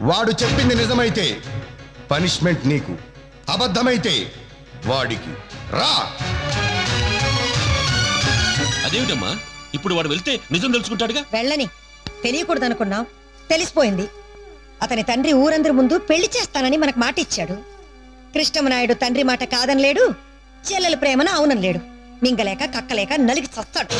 వాడు చెప్పింది నిజమైతే పనిష్మెంట్ నీకు అబద్ధమైతే వాడికి రా అదేమిటమ్మా ఇప్పుడు వాడు వెళ్తే నిజం తెలుసుకుంటాడుగా వెళ్ళని తెలియకూడదనుకున్నాం తెలిసిపోయింది అతని తండ్రి ఊరందరి ముందు పెళ్లి చేస్తానని మనకు మాట ఇచ్చాడు కృష్ణమనాయుడు తండ్రి మాట కాదనలేడు చెల్లెల ప్రేమను అవునలేడు మింగలేక కక్కలేక నలిగి చస్తాడు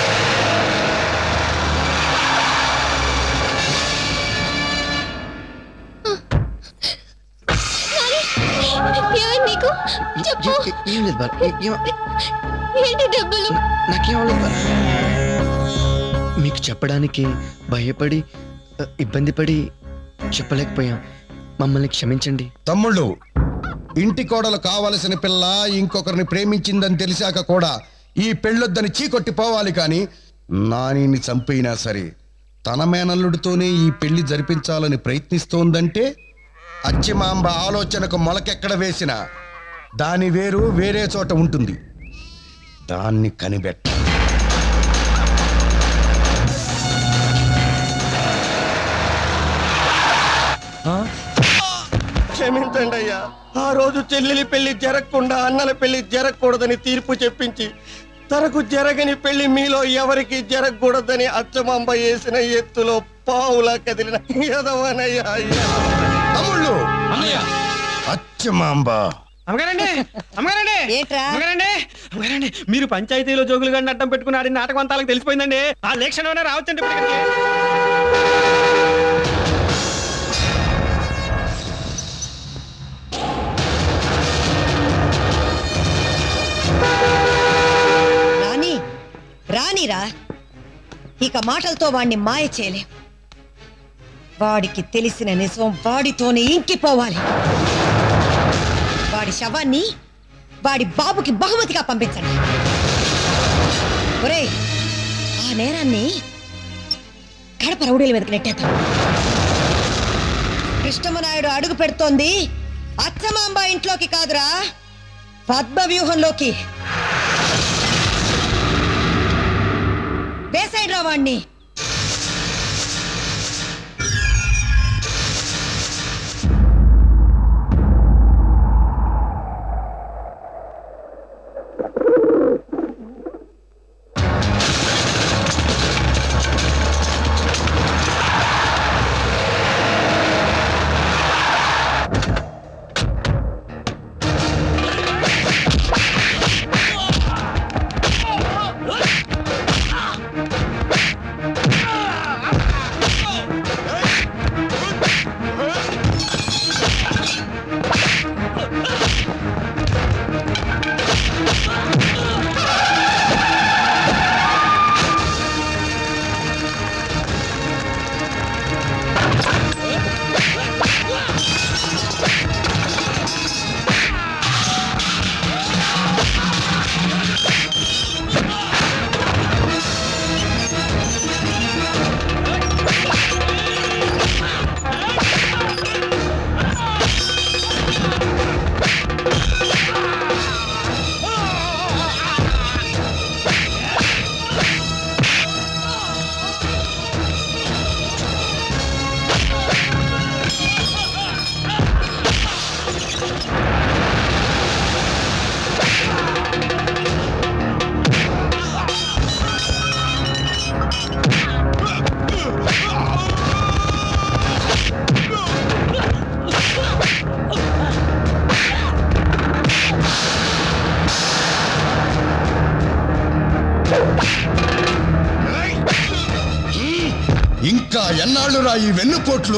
ఏమైంది నీకు చెప్పు ఏం లేదు బాల ఏ- ఏం- ఏంటి దెబ్బలు నాకేం అవ్వలేదు బాల మీకు చెప్పడానికి భయపడి ఆ, ఇబ్బంది పడి చెప్పలేకపోయాం మమ్మల్ని క్షమించండి తమ్ముళ్ళు ఇంటి కోడలు కావలసిన పిల్ల ఇంకొకరిని ప్రేమించిందని తెలిసాక కూడా ఈ పెళ్ళొద్దని చీకొట్టి పోవాలి కానీ నానిని చంపైనా సరే తన మేనల్లుడితోనే ఈ పెళ్లి జరిపించాలని ప్రయత్నిస్తోందంటే అచ్చిమాంబ ఆలోచనకు మొలకెక్కడ వేసిన దాని వేరు వేరే చోట ఉంటుంది దాన్ని కనిపెట్ట క్షమించండి అయ్యా ఆ రోజు చెల్లెలి పెళ్లి జరగకుండా అన్నల పెళ్లి జరగకూడదని తీర్పు చెప్పించి తనకు జరగని పెళ్లి మీలో ఎవరికి జరగకూడదని అచ్చమాంబ వేసిన ఎత్తులో పావులా కదిలిన ఎదవనయ్యా అయ్యా తమ్ముళ్ళు అచ్చమాంబ అమ్మగారండి అమ్మగారండి ఏట్రా? అమ్మగారండి అమ్మగారండి మీరు పంచాయతీలో జోగులు గండి అడ్డం పెట్టుకుని ఆడిన నాటకం అంతా వాళ్ళకి తెలిసిపోయిందండి ఆ లేక్షణలోనే రావచ్చండి ఇప్పుడు ఇక్కడికి. రాని రానిరా ఇక మాటలతో వాణ్ణి మాయ చేయలేం వాడికి తెలిసిన నిజం వాడితోనే ఇంకిపోవాలి వాడి శవాన్ని వాడి బాబుకి బహుమతిగా పంపించండి ఒరేయ్ ఆ నేరాన్ని కడప రౌడీల మీదకి నెట్టేద్దాం కృష్ణమనాయుడు అడుగు పెడుతోంది అచ్చమాంబ ఇంట్లోకి కాదురా పద్మ వ్యూహంలోకి వేసేయండిరా వాణ్ణి ఇంకా ఎన్నాళ్ళు రా ఈ వెన్నుపోట్లు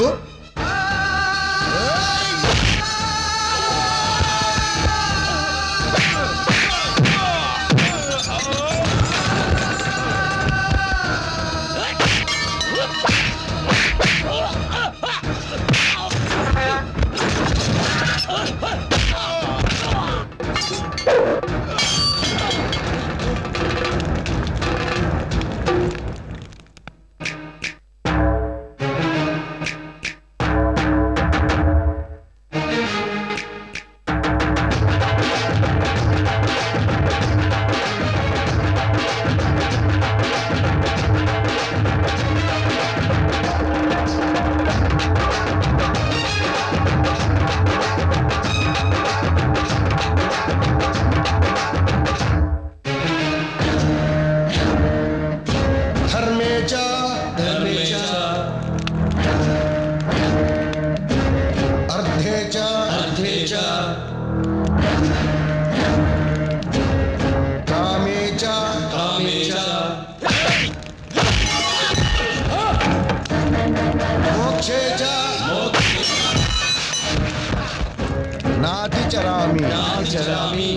నాచరామి ఆచరామి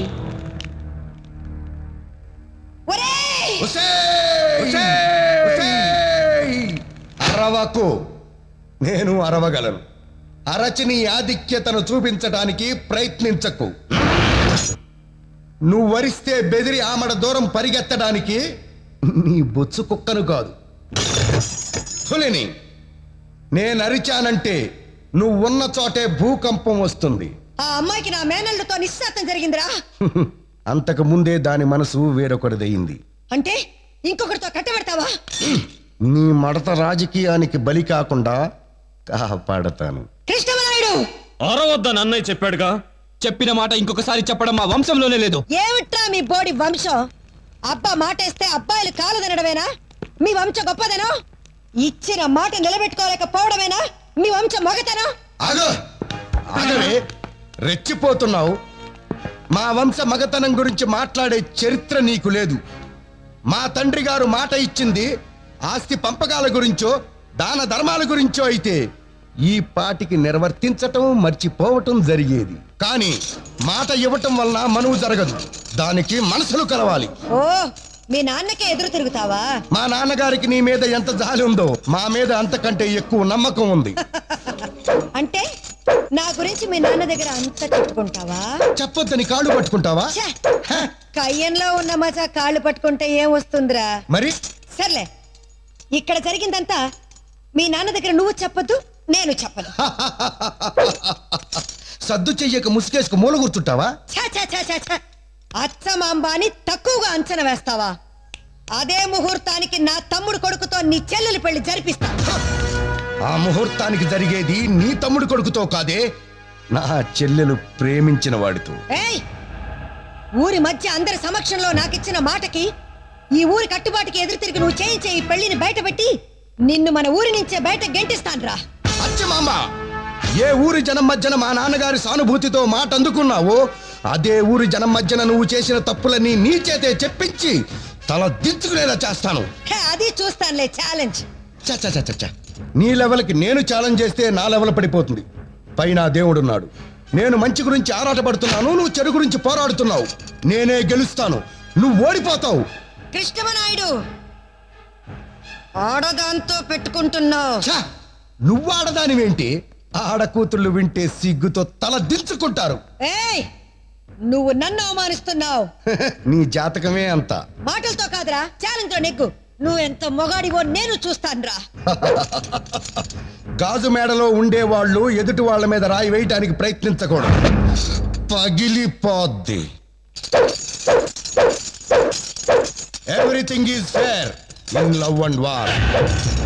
ఒరేయ్ ఉసేయ్! ఉసేయ్! అరవకు నేను అరవగలను అరచి నీ ఆధిక్యతను చూపించడానికి ప్రయత్నించకు నువ్వు వరిస్తే బెదిరి ఆమడ దూరం పరిగెత్తడానికి నీ బొచ్చు కుక్కను కాదు పులిని నేను అరిచానంటే నువ్వు ఉన్న చోటే భూకంపం వస్తుంది ఆ అమ్మాయికి నా మేనల్లుతో నిశ్చాతం జరిగిందిరా అంతకు ముందే దాని మనసు వేరొకరిదయింది అంటే ఇంకొకరితో కట్టబెడతావా నీ మడత రాజకీయానికి బలి కాకుండా కాపాడతాను కృష్ణమనాయుడు అరవద్దని అన్నయ్య చెప్పాడుగా చెప్పిన మాట ఇంకొకసారి చెప్పడం మా వంశంలోనే లేదు ఏమిట్రా మీ బోడి వంశం అబ్బా మాటేస్తే అబ్బాయిలు కాలు తినడమేనా మీ వంశం గొప్పదేనా ఇచ్చిన మాట నిలబెట్టుకోలేకపోవడమేనా మీ వంశం మొగతనం ఆగు ఆగవే రెచ్చిపోతున్నావు మా వంశ మగతనం గురించి మాట్లాడే చరిత్ర నీకు లేదు మా తండ్రి గారు మాట ఇచ్చింది ఆస్తి పంపకాల గురించో దాన ధర్మాల గురించో అయితే ఈ పాటికి నిర్వర్తించటం మర్చిపోవటం జరిగేది కానీ మాట ఇవ్వటం వలన మనువు జరగదు దానికి మనసులు కలవాలి ఓ మీ నాన్నకే ఎదురు తిరుగుతావా మా నాన్నగారికి నీ మీద ఎంత జాలి ఉందో మా మీద అంతకంటే ఎక్కువ నమ్మకం ఉంది అంటే నా గురించి మీ నాన్న దగ్గర అంత చెప్పుకుంటావా చెప్పొద్దని కాళ్ళు పట్టుకుంటావా ఛే! కయ్యంలో ఉన్న మజా కాళ్ళు పట్టుకుంటే ఏం వస్తుందిరా మరి సర్లే ఇక్కడ జరిగిందంతా మీ నాన్న దగ్గర నువ్వు చెప్పొద్దు నేను చెప్పను సద్దు చెయ్యక ముసుకేసుకు మూల కూర్చుంటావా ఛ, ఛ, ఛ, ఛ, ఛ. అచ్చమాంబాని తక్కువగా అంచనా వేస్తావా అదే ముహూర్తానికి నా తమ్ముడు కొడుకుతో నీ చెల్లెలి పెళ్లి జరిపిస్తా ఆ ముహూర్తానికి జరిగేది నీ తమ్ముడు కొడుకుతో కాదే నా చెల్లెలు ప్రేమించిన వాడితో ఏయ్ ఊరి మధ్య అందరి సమక్షంలో నాకిచ్చిన మాటకి ఈ ఊరి కట్టుబాటుకి ఎదురు తిరిగి నువ్వు చేయించే ఈ పెళ్లిని బయటపెట్టి నిన్ను మన ఊరి నుంచే బయట గెంటిస్తాన్రా అచ్చమాంబ ఏ ఊరి జనం మధ్యన మా నాన్నగారి సానుభూతితో మాట అందుకున్నావో అదే ఊరి జనం మధ్యన నువ్వు చేసిన తప్పులని నీ చేతే చెప్పించి తల దించుకునేలా చేస్తాను హే, అది చూస్తానులే ఛాలెంజ్ చ చ చ చ చ. నీ లెవెల్కి నేను ఛాలెంజ్ చేస్తే నా లెవెల్ పడిపోతుంది పైన దేవుడున్నాడు నేను మంచి గురించి ఆరాటపడుతున్నాను నువ్వు చెడు గురించి పోరాడుతున్నావు నేనే గెలుస్తాను నువ్వు ఓడిపోతావు కృష్ణమనాయుడు ఆడదాంతో పెట్టుకుంటున్నావు ఛ! నువ్వు ఆడదానివేంటి ఆడ కూతుళ్ళు వింటే సిగ్గుతో తల దించుకుంటారు ఏయ్ నువ్వు నన్ను అవమానిస్తున్నావు నీ జాతకమే అంత మాటలతో కాదురా ఛాలెంజ్ లో నెగ్గు నువ్వెంత మొగాడివో నేను చూస్తానురా గాజు మేడలో ఉండేవాళ్ళు ఎదుటి వాళ్ళ మీద రాయి వేయటానికి ప్రయత్నించకూడదు పగిలిపోద్ది everything is fair in love and war